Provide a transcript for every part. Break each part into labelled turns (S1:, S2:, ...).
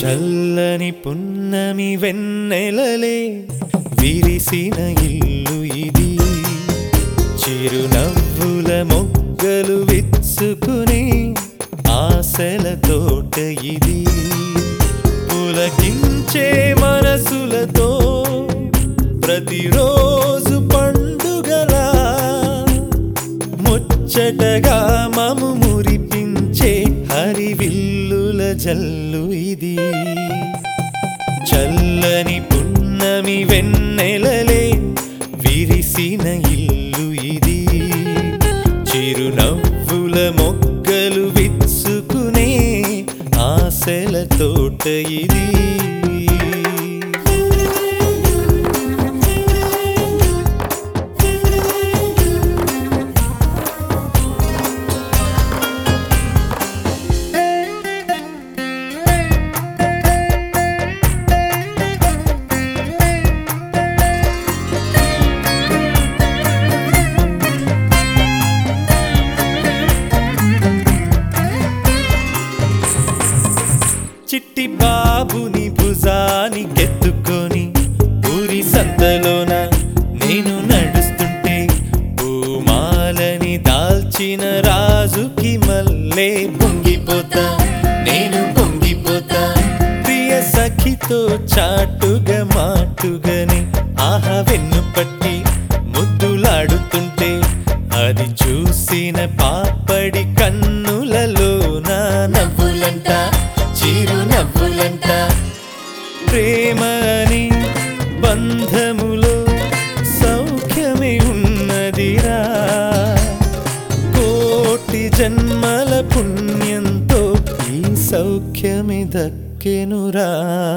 S1: చల్లని పున్నమి వెన్నెలలే విరిసిన ఇల్లు ఇది చిరునవ్వుల మొగ్గలు విచ్చుకుని ఆశల తోట ఇది పులకించే మనసులతో ప్రతిరోజు పండుగలా ముచ్చటగా మము మురిపించే హరివిల్లుల జల్లు ఇది చల్లని పున్నమి వెన్నెలలే విరిసిన ఇల్లు ఇది చిరునవ్వుల మొగ్గలు విచ్చుకునే ఆశల తోట ఇది చిట్టి బాబుని భుజాని కెత్తుకొని ఊరి సంతలోన నేను నడుస్తుంటే పూమాలని దాల్చిన రాజుకి మళ్ళీ పొంగిపోతా నేను పొంగిపోతా ప్రియ సఖితో చాటుగా మాటుగాని ఆహా వెన్ను పట్టి ముద్దులాడుతుంటే అది చూసిన పాపడి కన్నులలో నా నవ్వులంట చిరు నవ్వులంట ప్రేమ అని బంధములో సౌఖ్యమే ఉన్నదిరా కోటి జన్మల పుణ్యంతో ఈ సౌఖ్యమే దక్కెనురా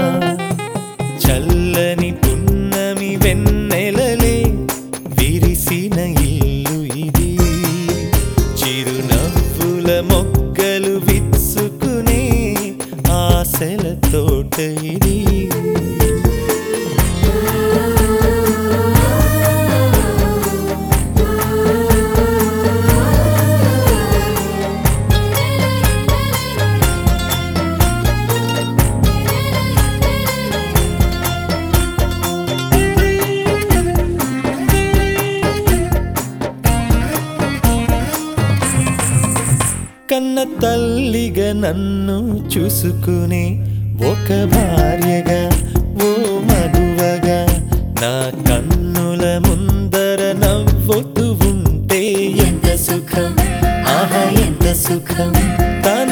S1: చల్లని పున్నమి వెన్నెలలే విరిసిన ఇల్లు ఇది చిరునవ్వుల మొగ్గలు విచ్చుకునే ఆశల తోట ఇది కన్న తల్లిగా నన్ను చూసుకునే ఒక భార్యగా ఓ మగువగా నా కన్నుల ముందర నవ్వుతూ ఉంటే ఎంత సుఖం ఆహా ఎంత సుఖం తన